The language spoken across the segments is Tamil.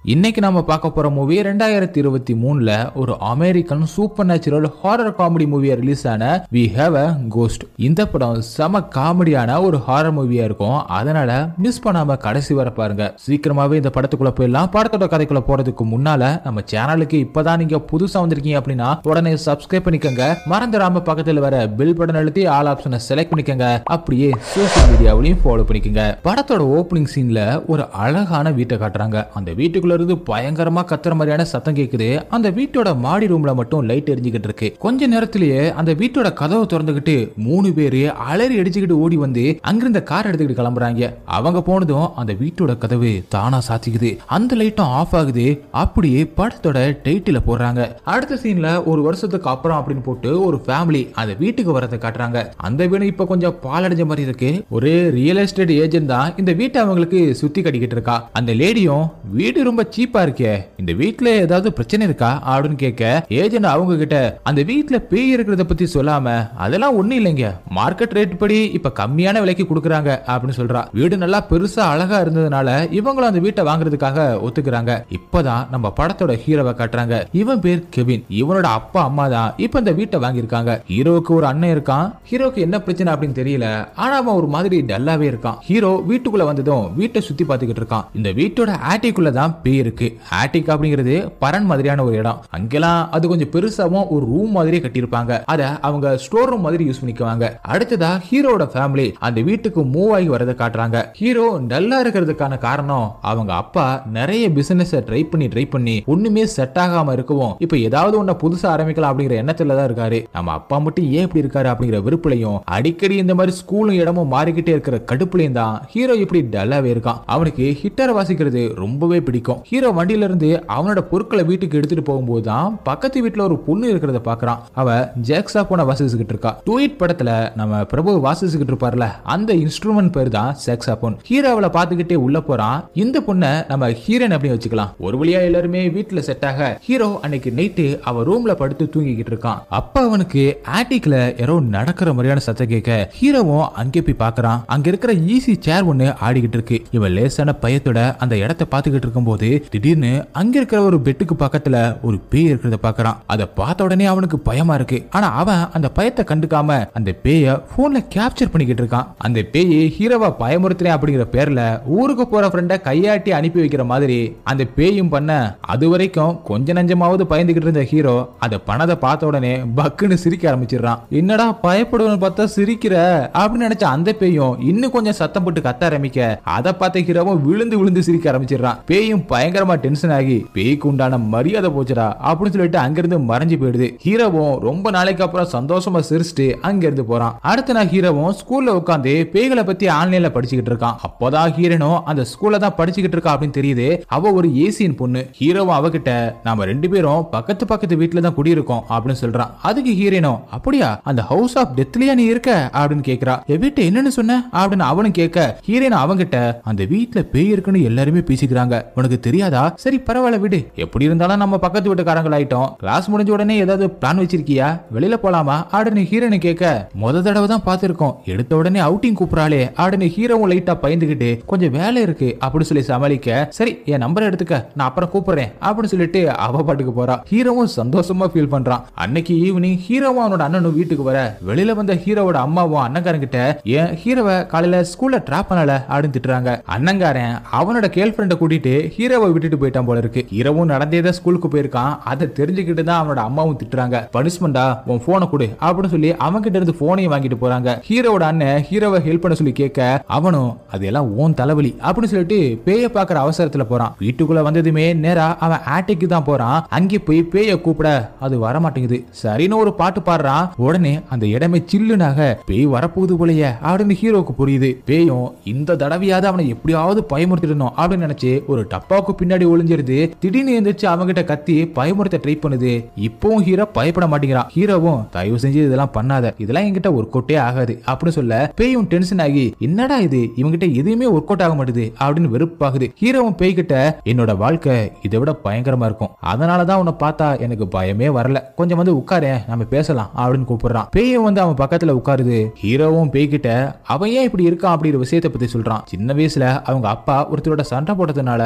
இன்னைக்கு நாம பார்க்க போற மூவி ரெண்டாயிரத்தி இருபத்தி மூணுல ஒரு American supernatural horror comedy மூவியா ரிலீஸ் ஆன வி ஹேவ் அ கோஸ்ட் இந்த படம் செம காமெடியான ஒரு ஹாரர் மூவியா இருக்கும் அதனால மிஸ் பண்ணாம கடைசி வர பாருங்க சீக்கிரமாவே இந்த படத்துக்குள்ள போயிடலாம் படத்தோட கதைக்குள்ள போறதுக்கு முன்னால நம்ம சேனலுக்கு இப்பதான் நீங்க புதுசா வந்திருக்கீங்க அப்படின்னா உடனே சப்ஸ்கிரைப் பண்ணிக்கோங்க மறந்துடாம பக்கத்துல வர பில் பட்டன் அழுத்தி ஆல் ஆப்ஷனை செலக்ட் பண்ணிக்கோங்க அப்படியே சோசியல் மீடியாவிலையும் ஃபாலோ பண்ணிக்கோங்க படத்தோட ஓப்பனிங் சீன்ல ஒரு அழகான வீட்டை காட்டுறாங்க அந்த வீட்டுக்குள்ள இருந்து பயங்கரமா கத்துற மாதிரியான சத்தம் கேக்குது அந்த வீட்டோட மாடி ரூம்ல மட்டும் லைட் எரிஞ்சுக்கிட்டு இருக்கு கொஞ்ச நேரத்திலேயே அந்த வீட்டோட கதவை திறந்துகிட்டு மூணு பேரு அலறி அடிச்சுக்கிட்டு ஓடி வந்து அங்கிருந்த கார் எடுத்துக்கிட்டு கிளம்புறாங்க அவங்க போனதும் அந்த வீட்டோட கதவு தானா சாத்திக்குது அந்த லைட்டும் ஆஃப் ஆகுது அப்படியே படத்தோட டைட்டில போடுறாங்க அடுத்த சீன்ல ஒரு வருஷத்துக்கு அப்புறம் அப்படின்னு போட்டு ஒரு ஃபேமிலி அந்த வீட்டுக்கு வரதை காட்டுறாங்க அந்த வீடு இப்ப கொஞ்சம் பாலடைஞ்ச மாதிரி இருக்கு ஒரு ரியல் எஸ்டேட் ஏஜென்ட் தான் இந்த வீட்டை அவங்களுக்கு சுத்தி கட்டிக்கிட்டு இருக்கா அந்த லேடியும் வீடு ரொம்ப சீப்பா இருக்கே இந்த வீட்ல ஏதாவது பிரச்சனை இருக்கா அப்படின்னு கேட்க ஏஜென்ட் அவங்க கிட்ட அந்த வீட்ல பேய் இருக்கிறத பத்தி சொல்லாம அதெல்லாம் ஒண்ணும் இல்லைங்க மார்க்கெட் ரேட் படி இப்ப கம்மியான விலைக்கு கொடுக்குறாங்க அப்படின்னு சொல்றா வீடு நல்லா பெருசா அழகா இருந்ததுனால இவங்களும் அந்த வீட்டை வாங்குறதுக்காக ஒத்துக்கிறாங்க இப்பதான் நம்ம படத்தோட ஹீரோவை காட்டுறாங்க இவன் பேர் கெவின் இவனோட அப்பா அம்மா தான் இப்ப இந்த வீட்டை வாங்கியிருக்காங்க ஹீரோவுக்கு ஒரு அண்ணன் இருக்கான் ஹீரோக்கு என்ன பிரச்சனை அப்படின்னு தெரியல ஆனா அவன் ஒரு மாதிரி டல்லாவே இருக்கான் ஹீரோ வீட்டுக்குள்ள வந்ததும் வீட்டை சுத்தி பார்த்துக்கிட்டு இருக்கான் இந்த வீட்டோட ஆட்டிக்குள்ள தான் பேய் இருக்கு ஆட்டிக் அப்படிங்கிறது பரன் மாதிரியான ஒரு இடம் அங்கெல்லாம் அது கொஞ்சம் பெருசாவும் ஒரு ரூம் மாதிரியே கட்டியிருப்பாங்க அத அவங்க ஸ்டோர் ரூம் மாதிரி யூஸ் பண்ணிக்குவாங்க அடுத்ததா ஹீரோட ஃபேமிலி அந்த வீட்டுக்கு மூவ் ஆகி வரதை காட்டுறாங்க ஹீரோ டல்லா இருக்கிறதுக்கான காரணம் அவங்க அப்பா நிறைய பிசினஸ் ட்ரை பண்ணி ட்ரை பண்ணி ஒண்ணுமே செட் ஆகாம இருக்கவும் இப்ப ஏதாவது ஒண்ண புதுசா ஆரம்பிக்கலாம் அப்படிங்கிற எண்ணத்துல தான் இருக்காரு நம்ம அப்பா மட்டும் ஏன் இப்படி இருக்காரு அப்படிங்கிற விருப்புலையும் அடிக்கடி இந்த மாதிரி ஸ்கூலும் இடமும் மாறிக்கிட்டே இருக்கிற கடுப்புலையும் தான் ஹீரோ இப்படி டல்லாவே இருக்கான் அவனுக்கு ஹிட்டர் வாசிக்கிறது ரொம்பவே பிடிக்கும் ஹீரோ வண்டியில இருந்து அவனோட பொருட்களை வீட்டுக்கு எடுத்துட்டு போகும்போது தான் பக்கத்து வீட்டுல ஒரு பொண்ணு இருக்கிறத பாக்குறான் அவ ஜேக்ஸா போன வாசிச்சுக்கிட்டு இருக்கா டூயிட் படத்துல நம்ம பிரபு வாசிச்சுக்கிட்டு இருப்பார்ல அந்த இன்ஸ்ட்ருமெண்ட் பேர் தான் சாக்ஸாபோன் ஹீரோ அவளை பார்த்துக்கிட்டே உள்ள போறான் இந்த பொண்ணை நம்ம ஹீரோன் அப்படின்னு வச்சுக்கலாம் ஒரு வழியா எல்லாருமே வீட்டுல செட் ஆக ஹீரோ அன்னைக்கு நைட்டு அவ ரூம்ல படுத்து தூங்கிக்கிட்டு இருக்கான் அப்ப அவனுக்கு ஆட்டிக்ல யாரோ நடக்கிற மாதிரியான சத்தம் கேட்க ஹீரோவும் அங்கே போய் பார்க்கறான் அங்க இருக்கிற ஈஸி சேர் ஒண்ணு ஆடிக்கிட்டு இருக்கு இவன் லேசான பயத்தோட அந்த இடத்த பார்த்துக்கிட்டு இருக்கும்போது திடீர்னு அங்க இருக்கிற ஒரு பெட்டுக்கு பக்கத்துல ஒரு பேய் இருக்கிறத பார்க்கறான் அதை பார்த்த உடனே அவனுக்கு பயமா இருக்கு ஆனா அவன் அந்த பயத்தை கண்டுக்காம அந்த பேய போன்ல கேப்சர் பண்ணிக்கிட்டு இருக்கான் அந்த பேயை ஹீரோவா பயமுறுத்துறேன் அப்படிங்கிற பேர்ல ஊருக்கு போற ஃப்ரெண்ட கையாட்டி அனுப்பி வைக்கிற மாதிரி அந்த பேயும் பண்ண அது வரைக்கும் கொஞ்ச நஞ்சமாவது பயந்துகிட்டு இருந்த ஹீரோ அந்த பணத்தை பார்த்த உடனே பக்குன்னு சிரிக்க ஆரம்பிச்சிடுறான் என்னடா பயப்படுவன்னு பார்த்தா சிரிக்கிற அப்படின்னு நினைச்ச அந்த பேயும் இன்னும் கொஞ்சம் சத்தம் போட்டு கத்த ஆரம்பிக்க அதை பார்த்த ஹீரோவும் விழுந்து விழுந்து சிரிக்க ஆரம்பிச்சிடுறான் பேயும் பயங்கரமா டென்ஷன் ஆகி பேய்க்கு உண்டான மரியாதை போச்சுடா அப்படின்னு சொல்லிட்டு அங்கிருந்து மறைஞ்சு போயிடுது ஹீரோவும் ரொம்ப நாளைக்கு அப்புறம் சந்தோஷமா சிரிச்சுட்டு அங்கிருந்து போறான் அடுத்த நாள் ஹீரோவும் ஸ்கூல்ல உட்காந்து பேய்களை பத்தி ஆன்லைன்ல படிச்சுக்கிட்டு இருக்கான் அப்போதான் ஹீரோனும் அந்த ஸ்கூல்ல தான் படிச்சுக்கிட்டு இருக்கா அப்படின்னு தெரியுது அவ ஒரு ஏசியன் பொண்ணு ஹீரோவும் அவகிட்ட நாம ரெண்டு பேரும் பக்கத்து பக்கத்து வீட்டுல தான் குடியிருக்கோம் அப்படின்னு சொல்றான் அதுக்கு ஹீரோனும் அப்படியா அந்த ஹவுஸ் ஆஃப் டெத்லயா நீ இருக்க அப்படின்னு கேக்குறா என் வீட்டை என்னன்னு சொன்ன அப்படின்னு அவனும் கேட்க ஹீரோன் அவங்கிட்ட அந்த வீட்டுல பேய் இருக்குன்னு எல்லாருமே பேசிக்கிறாங்க உனக்கு தெரியாதா சரி பரவாயில்ல விடு எப்படி இருந்தாலும் நம்ம பக்கத்து வீட்டுக்காரங்கள் ஆயிட்டோம் கிளாஸ் முடிஞ்ச உடனே ஏதாவது பிளான் வச்சிருக்கியா வெளியில போலாமா அப்படின்னு ஹீரோனு கேட்க முத தடவை தான் பார்த்திருக்கோம் எடுத்த உடனே அவுட்டிங் கூப்பிடறாளே அப்படின்னு ஹீரோவும் லைட்டா பயந்துகிட்டு கொஞ்சம் வேலை இருக்கு அப்படின்னு சொல்லி சமாளிக்க சரி என் நம்பரை எடுத்துக்க நான் அப்புறம் கூப்பிடுறேன் அப்படின்னு சொல்லிட்டு அவ பாட்டுக்கு போறா ஹீரோவும் சந்தோஷமா ஃபீல் பண்றான் அன்னைக்கு ஈவினிங் ஹீரோவும் அவனோட அண்ணனும் வீட்டுக்கு வர வெளியில வந்த ஹீரோவோட அம்மாவும் அண்ணங்காரங்கிட்ட ஏன் ஹீரோவை காலையில ஸ்கூல்ல டிராப் பண்ணல அப்படின்னு திட்டுறாங்க அண்ணங்காரன் அவனோட கேர்ள் ஃப்ரெண்டை கூட்டிட்டு ஹீரோவை விட்டுட்டு போயிட்டான் போல இருக்கு ஹீரோவும் நடந்தே தான் ஸ்கூலுக்கு போயிருக்கான் அதை தெரிஞ்சுக்கிட்டு தான் அவனோட அம்மாவும் திட்டுறாங்க பனிஷ்மெண்டா உன் போனை கொடு அப்படின்னு சொல்லி அவன் கிட்ட இருந்து போனையும் வாங்கிட்டு போறாங்க ஹீரோவோட அண்ணன் ஹீரோவை ஹெல்ப் பண்ண சொல்லி கேட்க அவனும் அதெல்லாம் ஓன் தலைவலி அப்படின்னு சொல்லிட்டு பேய பாக்குற அவசரத்துல போறான் வீட்டுக்குள்ள வந்ததுமே நேரா அவன் ஆட்டிக்கு தான் போறான் அங்கே போய் பேய கூப்பிட அது வர மாட்டேங்குது சரின்னு ஒரு பாட்டு பாடுறான் உடனே அந்த இடமே சில்லுனாக பேய் வரப்போகுது போலயே அப்படின்னு ஹீரோவுக்கு புரியுது பேயும் இந்த தடவையாவது அவனை எப்படியாவது பயமுறுத்திடணும் அப்படின்னு நினைச்சு ஒரு டப்பாவுக்கு பின்னாடி ஒளிஞ்சிருது திடீர்னு எந்திரிச்சு அவங்கிட்ட கத்தி பயமுறுத்த ட்ரை பண்ணுது இப்பவும் ஹீரோ பயப்பட மாட்டேங்கிறான் ஹீரோவும் தயவு செஞ்சு இதெல்லாம் பண்ணாத இதெல்லாம் என்கிட்ட ஒர்க் அவுட்டே ஆகாது அப்படின்னு சொல்ல பேயும் டென்ஷன் ஆகி என்னடா இது இவங்கிட்ட எதுவுமே ஒர்க் அவுட் ஆக மாட்டுது அப்படின்னு வெறுப்பாகுது ஹீரோவும் பேய்கிட்ட என்னோட வாழ்க்கை இதை விட பயங்கரமா இருக்கும் அதனாலதான் உன்னை பார்த்தா எனக்கு பயமே வரல கொஞ்சம் வந்து உட்காரேன் நம்ம பேசலாம் அப்படின்னு கூப்பிடுறான் பேயும் வந்து அவன் பக்கத்துல உட்காருது ஹீரோவும் பேய்கிட்ட அவன் ஏன் இப்படி இருக்கான் அப்படிங்கிற விஷயத்தை பத்தி சொல்றான் சின்ன வயசுல அவங்க அப்பா ஒருத்தரோட சண்டை போட்டதுனால அவரை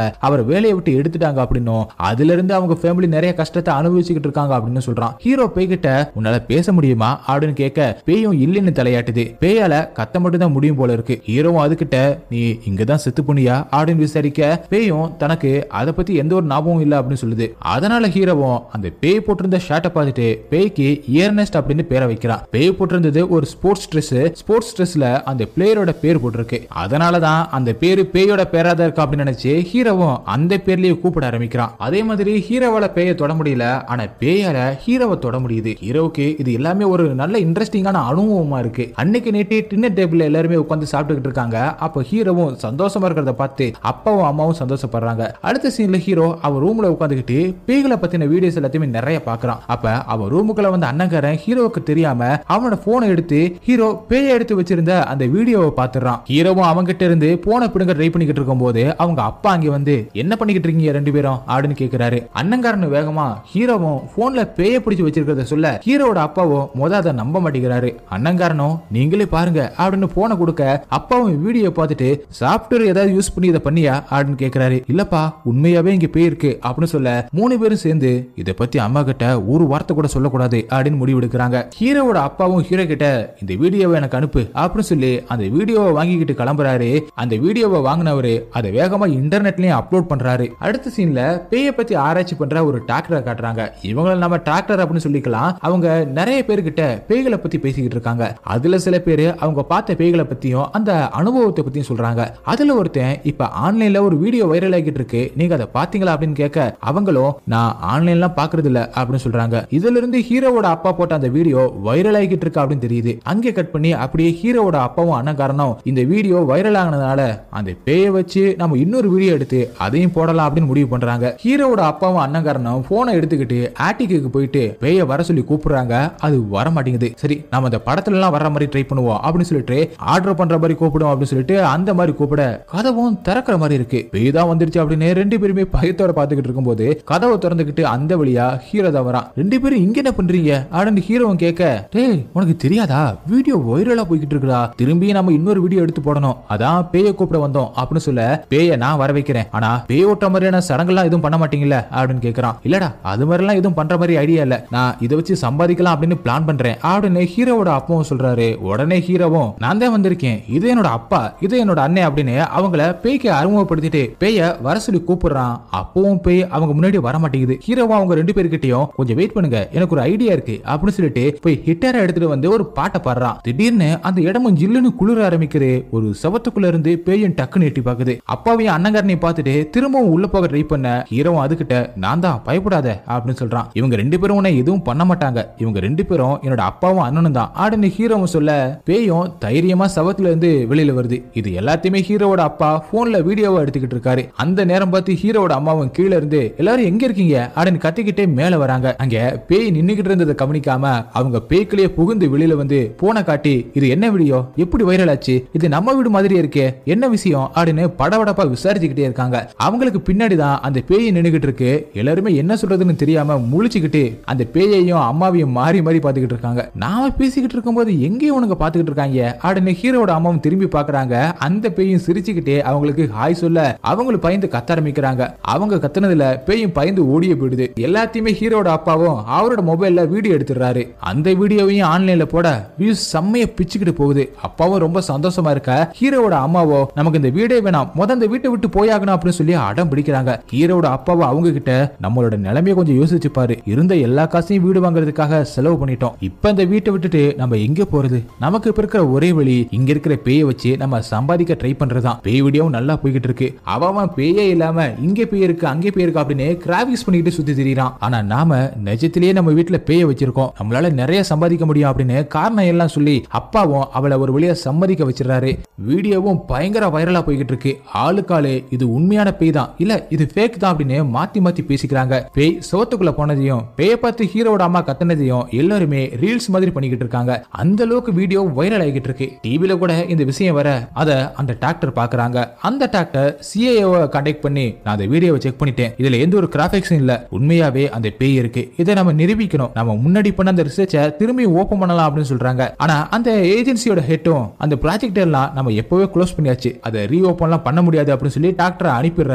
வேலையை விட்டு எடுத்துட்டாங்க அப்படின்னும் அதுல இருந்து அவங்க ஃபேமிலி நிறைய கஷ்டத்தை அனுபவிச்சுக்கிட்டு இருக்காங்க அப்படின்னு சொல்றான் ஹீரோ பேய்கிட்ட உன்னால பேச முடியுமா அப்படின்னு கேட்க பேயும் இல்லைன்னு தலையாட்டுது பேயால கத்த மட்டும் தான் முடியும் போல இருக்கு ஹீரோவும் அதுகிட்ட நீ இங்கதான் செத்து போனியா அப்படின்னு விசாரிக்க பேயும் தனக்கு அதை பத்தி எந்த ஒரு ஞாபகம் இல்ல அப்படின்னு சொல்லுது அதனால ஹீரோவும் அந்த பேய் போட்டிருந்த ஷர்ட்டை பார்த்துட்டு பேய்க்கு இயர்னஸ்ட் அப்படின்னு பேரை வைக்கிறான் பேய் போட்டிருந்தது ஒரு ஸ்போர்ட்ஸ் ட்ரெஸ் ஸ்போர்ட்ஸ் ட்ரெஸ்ல அந்த பிளேயரோட பேர் போட்டிருக்கு அதனாலதான் அந்த பேரு பேயோட பேரா தான் இருக்கு அப்படின்னு நினைச்சு ஹீரோவும் அந்த பேர்லயே கூப்பிட ஆரம்பிக்கிறான் அதே மாதிரி ஹீரோவால பேயை தொட முடியல ஆனா பேயால ஹீரோவை தொட முடியுது ஹீரோவுக்கு இது எல்லாமே ஒரு நல்ல இன்ட்ரெஸ்டிங்கான அனுபவமா இருக்கு அன்னைக்கு நேற்று டின்னர் டேபிள்ல எல்லாருமே உட்காந்து சாப்பிட்டுக்கிட்டு இருக்காங்க அப்போ ஹீரோவும் சந்தோஷமா இருக்கிறத பார்த்து அப்பாவும் அம்மாவும் சந்தோஷப்படுறாங்க அடுத்த சீன்ல ஹீரோ அவன் ரூம்ல உட்காந்துக்கிட்டு பேய்களை பத்தின வீடியோஸ் எல்லாத்தையுமே நிறைய பாக்குறான் அப்ப அவன் ரூமுக்குள்ள வந்த அண்ணங்காரன் ஹீரோவுக்கு தெரியாம அவனோட போனை எடுத்து ஹீரோ பேயை எடுத்து வச்சிருந்த அந்த வீடியோவை பாத்துறான் ஹீரோவும் அவன்கிட்ட இருந்து போனை பிடுங்க ட்ரை பண்ணிக்கிட்டு இருக்கும் போது அவங்க அப்பா அங்க வந்து என்ன பண்ணிக்கிட்டு இருக்கீங்க ரெண்டு பேரும் அப்படின்னு கேக்குறாரு அண்ணங்காரன் வேகமா ஹீரோவும் போன்ல பேய பிடிச்சு வச்சிருக்கிறத சொல்ல ஹீரோவோட அப்பாவும் முத அதை நம்ப மாட்டேங்கிறாரு அண்ணங்காரனும் நீங்களே பாருங்க அப்படின்னு போனை கொடுக்க அப்பாவும் வீடியோ பார்த்துட்டு சாஃப்ட்வேர் ஏதாவது யூஸ் பண்ணி இதை பண்ணியா அப்படின்னு கேக்குறாரு இல்லப்பா உண்மையாவே இங்க பேய் இருக்கு அப்படின்னு சொல்ல மூணு பேரும் சேர்ந்து இதை பத்தி அம்மா கிட்ட ஒரு வார்த்தை கூட சொல்லக்கூடாது அப்படின்னு முடிவு எடுக்கிறாங்க ஹீரோவோட அப்பாவும் ஹீரோ கிட்ட இந்த வீடியோவை எனக்கு அனுப்பு அப்படின்னு சொல்லி அந்த வீடியோவை வாங்கிக்கிட்டு கிளம்புறாரு அந்த வீடியோவை வாங்கினவரு அதை வேகமா இன்டர்நெட்லயும் அப்லோட் பண்றாரு அடுத்த சீன்ல பேயை பத்தி ஆராய்ச்சி பண்ற ஒரு டாக்டரை காட்டுறாங்க இவங்கள நம்ம டாக்டர் அப்படின்னு சொல்லிக்கலாம் அவங்க நிறைய பேர்கிட்ட பேய்களை பத்தி பேசிக்கிட்டு இருக்காங்க அதுல சில பேர் அவங்க பார்த்த பேய்களை பத்தியும் அந்த அனுபவத்தை பத்தியும் சொல்றாங்க அதுல ஒருத்தன் இப்ப ஆன்லைன்ல ஒரு வீடியோ வைரல் ஆகிட்டு இருக்கு நீங்க அதை பாத்தீங்களா அப்படின்னு கேட்க அவங்களும் நான் ஆன்லைன்லாம் பாக்குறது இல்ல அப்படின்னு சொல்றாங்க இதுல இருந்து ஹீரோவோட அப்பா போட்ட அந்த வீடியோ வைரல் ஆகிட்டு இருக்கு அப்படின்னு தெரியுது அங்கே கட் பண்ணி அப்படியே ஹீரோவோட அப்பாவும் அண்ணன் இந்த வீடியோ வைரல் ஆனதுனால அந்த பேயை வச்சு நம்ம இன்னொரு வீடியோ எடுத்து அதையும் போடலாம் அப்படின்னு முடிவு பண்றாங்க ஹீரோவோட அப்பாவும் அண்ணன் போனை எடுத்துக்கிட்டு ஆட்டிக்கு போயிட்டு பேயை வர சொல்லி கூப்பிடுறாங்க அது வர மாட்டேங்குது சரி நம்ம அந்த படத்துல எல்லாம் வர மாதிரி ட்ரை பண்ணுவோம் அப்படின்னு சொல்லிட்டு ஆர்டர் பண்ற மாதிரி கூப்பிடுவோம் அப்படின்னு சொல்லிட்டு அந்த மாதிரி கூப்பிட கதவும் திறக்கிற மாதிரி இருக்கு பேய் தான் வந்துருச்சு அப்படின்னு ரெண்டு பேருமே பயத்தோட பாத்துக்கிட்டு இருக்கும்போது கதவை திறந்துக்கிட்டு அந்த வழியா ஹீரோ தான் வரான் ரெண்டு பேரும் இங்க என்ன பண்றீங்க அப்படின்னு ஹீரோவும் கேட்க டேய் உனக்கு தெரியாதா வீடியோ வைரலா போய்கிட்டு இருக்குடா திரும்பி நம்ம இன்னொரு வீடியோ எடுத்து போடணும் அதான் பேயை கூப்பிட வந்தோம் அப்படின்னு சொல்ல பேயை நான் வர வைக்கிறேன் ஆனா பேய் ஓட்டுற மாதிரியான சடங்கெல்லாம் எதுவும் பண்ண மாட்டீங்கல்ல அப்படின்னு கேக்குறான் இல்லடா அது மாதிரிலாம் எதுவும் பண்ற மாதிரி ஐடியா இல்ல நான் இதை வச்சு சம்பாதிக்கலாம் அப்படின்னு பிளான் பண்றேன் அப்படின்னு ஹீரோவோட அப்பாவும் சொல்றாரு உடனே ஹீரோவும் நான் தான் வந்திருக்கேன் இது என்னோட அப்பா இது என்னோட அண்ணன் அப்படின்னு அவங்கள பேய்க்கு அறிமுகப்படுத்திட்டு பேய வர சொல்லி கூப்பிடுறான் அப்பவும் பேய் அவங்க முன்னாடி வர மாட்டேங்குது ஹீரோவா அவங்க ரெண்டு பேர்கிட்டயும் கொஞ்சம் வெயிட் பண்ணுங்க எனக்கு ஒரு ஐடியா இருக்கு அப்படின்னு சொல்லிட்டு போய் ஹிட்டரை எடுத்துட்டு வந்து ஒரு பாட்டை பாடுறான் திடீர்னு அந்த இடமும் ஜில்லுன்னு குளிர ஆரம்பிக்குது ஒரு செவத்துக்குள்ள இருந்து பேயும் டக்குன்னு எட்டி பாக்குது அப்பாவையும் அண்ணங்காரனையும் பார்த்துட்டு திரும்பவும் உள்ள போக ட்ரை பண்ண ஹீரோவும் அதுகிட்ட நான் தான் பயப்படாத அப்படின்னு சொல்றான் இவங்க ரெண்டு பேரும் உன்னை எதுவும் பண்ண மாட்டாங்க இவங்க ரெண்டு பேரும் என்னோட அப்பாவும் அண்ணனும் தான் அப்படின்னு ஹீரோவும் சொல்ல பேயும் தைரியமா சவத்துல இருந்து வெளியில வருது இது எல்லாத்தையுமே ஹீரோவோட அப்பா போன்ல வீடியோவை எடுத்துக்கிட்டு இருக்காரு அந்த நேரம் பார்த்து ஹீரோவோட அம்மாவும் கீழ இருந்து எல்லாரும் எங்க இருக்கீங்க அப்படின்னு கத்திக்கிட்டே மேல வராங்க அங்க பேய் நின்னுகிட்டு இருந்ததை கவனிக்காம அவங்க பேய்க்குள்ளேயே புகுந்து வெளியில வந்து போனை காட்டி இது என்ன வீடியோ எப்படி வைரல் ஆச்சு இது நம்ம வீடு மாதிரி இருக்கே என்ன விஷயம் அப்படின்னு படபடப்பா விசாரிச்சுக்கிட்டே இருக்காங்க அவங்களுக்கு பின்னாடி தான் அந்த பேய் நின்னுகிட்டு இருக்கு எல்லாருமே என்ன சொல்றதுன்னு தெரியாம முழிச்சுக்கிட்டு அந்த பேயையும் அம்மாவையும் மாறி மாறி பாத்துக்கிட்டு இருக்காங்க நாம பேசிக்கிட்டு இருக்கும்போது எங்கேயும் உனக்கு பாத்துக்கிட்டு இருக்காங்க அப்படின்னு ஹீரோட அம்மாவும் திரும்பி பாக்குறாங்க அந்த பேயும் சிரிச்சுக்கிட்டே அவங்களுக்கு ஹாய் சொல்ல அவங்களும் பயந்து கத்த ஆரம்பிக்கிறாங்க அவங்க கத்துனதுல பேயும் பயந்து ஓடிய போயிடுது எல்லாத்தையுமே ஹீரோட அப்பாவும் அவரோட மொபைல்ல வீடியோ எடுத்துடுறாரு அந்த வீடியோவையும் ஆன்லைன்ல போட வியூஸ் செம்மைய பிச்சுக்கிட்டு போகுது அப்பாவும் ரொம்ப சந்தோஷமா இருக்க ஹீரோவோட அம்மாவோ நமக்கு இந்த வீடே வேணாம் முத இந்த வீட்டை விட்டு போயாகணும் அப்படின்னு சொல்லி அடம் பிடிக்கிறாங்க ஹீரோட அப்பாவோ அவங்க கிட்ட நம்மளோட நிலைமைய கொஞ்சம் யோசிச்சு பாரு இருந்த எல்லா காசையும் வீடு வாங்குறதுக்காக செலவு பண்ணிட்டோம் இப்ப இந்த வீட்டை விட்டுட்டு நம்ம எங்க போறது நமக்கு இப்ப இருக்கிற ஒரே வழி இங்க இருக்கிற பேயை வச்சு நம்ம சம்பாதிக்க ட்ரை பண்றதுதான் பேய் வீடியோவும் நல்லா போய்கிட்டு இருக்கு அவன் அவன் பேயே இல்லாம இங்க பேய் இருக்கு அங்கே பேய் இருக்கு அப்படின்னு கிராபிக்ஸ் பண்ணிட்டு சுத்தி திரியறான் ஆனா நாம நிஜத்திலேயே நம்ம வீட்டுல பேய வச்சிருக்கோம் நம்மளால நிறைய சம்பாதிக்க முடியும் அப்படின்னு காரணம் எல்லாம் சொல்லி அப்பாவும் அவளை ஒரு வழியா சம்மதிக்க வச்சிடறாரு வீடியோவும் பயங்கர வைரலா போய்கிட்டு இருக்கு ஆளுக்காளு இது உண்மையான பேய் தான் இல்ல இது ஃபேக் தான் அப்படின்னு மாத்தி மாத்தி பேசிக்கிறாங்க பேய் சோத்துக்குள்ள போனதையும் பேய பார்த்து ஹீரோட அம்மா கத்துனதையும் எல்லாருமே ரீல்ஸ் மாதிரி பண்ணிக்கிட்டு இருக்காங்க அந்த அளவுக்கு வீடியோ வைரல் ஆகிட்டு இருக்கு டிவில கூட இந்த விஷயம் வர அத அந்த டாக்டர் பாக்குறாங்க அந்த டாக்டர் சிஏஓ கான்டாக்ட் பண்ணி நான் அந்த வீடியோவை செக் பண்ணிட்டேன் இதுல எந்த ஒரு கிராபிக்ஸும் இல்ல உண்மையாவே அந்த பேய் இருக்கு இதை நம்ம நிரூபிக்கணும் நம்ம முன்னாடி பண்ண அந்த ரிசர்ச்சை திரும்பி ஓபன் பண்ணலாம் அப்படின்னு சொல்றாங்க ஆனா அந்த ஏஜென்சியோட ஹெட்டும் அந்த ப்ராஜெக்ட் எல்லாம் நம்ம எப்பவே க்ளோஸ் பண்ணியாச்சு அதை ரீஓபன்லாம் பண்ண முடியாது அப்படின்னு சொல்லி டாக்டர் அனுப்பிடுறாரு